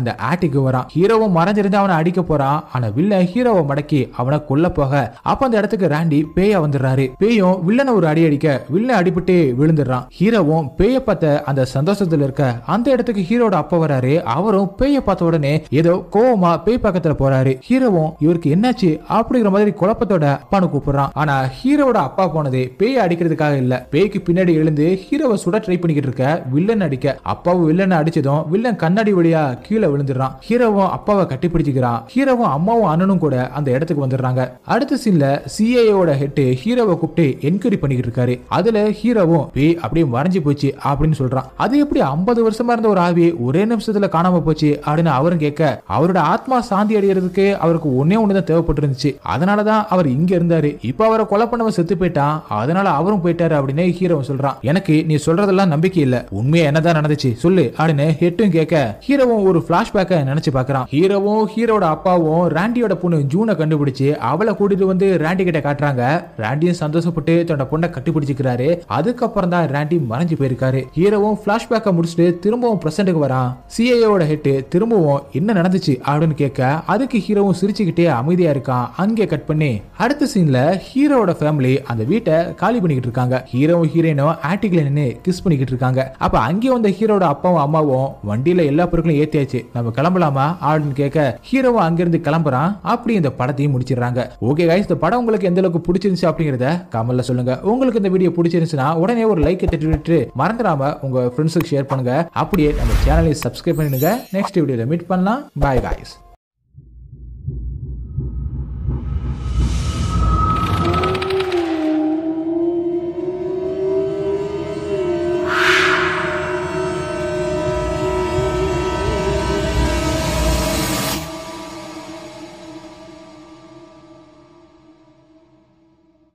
அந்த ஆட்டிக்கு வரான் ஹீரோவும் மறைஞ்சிருந்து அவனை அடிக்க போறான் ஆனா வில்லன் ஹீரோவை மடக்கி அவனை கொல்ல போக அப்ப அந்த இடத்துக்கு ராண்டி பேயா வந்துடுறாரு பேயும் வில்லனை ஒரு அடி அடிக்க வில்லன் அடிபட்டு விழுந்துடுறான் ஹீரோவும் பேய பார்த்த அந்த சந்தோஷத்துல இருக்க அந்த இடத்துக்கு ஹீரோட அப்பா வராரு அவரும் பேய பார்த்த உடனே ஏதோ கோவமா பேய் பக்கத்துல போறாரு ஹீரோவும் இவருக்கு என்னாச்சு அப்படிங்கிற மாதிரி குழப்பத்தோட அப்பானு கூப்பிடுறான் ஆனா ஹீரோவோட அப்பா போனது பேய் அடிக்கிறதுக்காக இல்ல பேய்க்கு பின்னாடி எழுந்து ஹீரோவை சுட ட்ரை பண்ணிக்கிட்டு இருக்க வில்லன் அடிக்க அப்பாவும் வில்லனை அடிச்சதும் வில்லன் கண்ணாடி வழியா கீழே விழுந்துடுறான் ஹீரோவும் அப்பாவை கட்டி பிடிச்சிக்கிறான் ஹீரோவும் அம்மாவும் அண்ணனும் கூட அந்த இடத்துக்கு வந்துடுறாங்க அடுத்த சீன்ல சிஏஓட ஹெட் ஹீரோவை கூப்பிட்டு என்கொயரி பண்ணிக்கிட்டு இருக்காரு அதுல ஹீரோவும் பேய் அப்படியே மறைஞ்சு போச்சு அப்படின்னு சொல்றான் அது எப்படி ஐம்பது வருஷமா இருந்த ஒரு ஆவி ஒரே நிமிஷத்துல காணாம போச்சு அப்படின்னு அவரும் கேட்க அவரோட ஆத்மா சாந்தி அடைகிறதுக்கு அவருக்கு ஒன்னே ஒண்ணுதான் தேவைப்பட்டு இருந்துச்சு அதனாலதான் அவர் இங்க இருந்தாரு இப்ப அவரை கொலை பண்ணவன் செத்து போயிட்டான் அதனால அவரும் போயிட்டாரு அப்படின்னு ஹீரோ சொல்றான் எனக்கு நீ சொல்றதெல்லாம் நம்பிக்கை இல்ல உண்மையா என்னதான் நடந்துச்சு சொல்லு அப்படின்னு ஹெட்டும் கேட்க ஹீரோவும் ஒரு பிளாஷ்பேக்க நினைச்சு பாக்குறான் ஹீரோவும் ஹீரோட அப்பாவும் ராண்டியோட பொண்ணு ஜூனை கண்டுபிடிச்சு அவளை கூட்டிட்டு வந்து ராண்டி கிட்ட காட்டுறாங்க ராண்டியும் சந்தோஷப்பட்டு தன்னோட பொண்ணை கட்டிப்பிடிச்சிக்கிறாரு அதுக்கப்புறம் தான் ராண்டி மறைஞ்சு போயிருக்காரு ஹீரோவும் பிளாஷ்பேக்க முடிச்சுட்டு திரும்பவும் பிரசன்ட்டுக்கு வரான் சிஐயோட ஹெட் திரும்பவும் என்ன நடந்துச்சு அப்படின்னு கேட்க அதுக்கு ஹீரோவும் சிரிச்சுக்கிட்டே அமைதியா இருக்கான் அங்கே கட் பண்ணி அடுத்த சீன்ல ஹீரோவோட ஃபேமிலி அந்த வீட்டை காலி பண்ணிக்கிட்டு இருக்காங்க ஹீரோவும் ஹீரோயினும் ஆட்டிக்ல நின்று கிஸ் பண்ணிக்கிட்டு இருக்காங்க அப்ப அங்கே வந்த ஹீரோட அப்பாவும் அம்மாவும் வண்டியில எல்லா பொருட்களும் ஏத்தியாச்சு நம்ம கிளம்பலாமா அப்படின்னு கேட்க ஹீரோவும் அங்கிருந்து கிளம்புறான் அப்படி இந்த படத்தையும் முடிச்சிடுறாங்க ஓகே guys இந்த படம் உங்களுக்கு எந்த அளவுக்கு பிடிச்சிருந்துச்சு அப்படிங்கறத கமெண்ட்ல சொல்லுங்க உங்களுக்கு இந்த வீடியோ பிடிச்சிருந்துச்சுன்னா உடனே ஒரு லைக் தட்டி விட்டு மறந்துடாம உங்க ஃப்ரெண்ட்ஸுக்கு ஷேர் பண்ணுங்க அப்படியே நம்ம சேனலை சப்ஸ்கிரைப் பண்ணிடுங்க நெக்ஸ்ட் வீடியோல மீட் பண்ணலாம் பாய் guys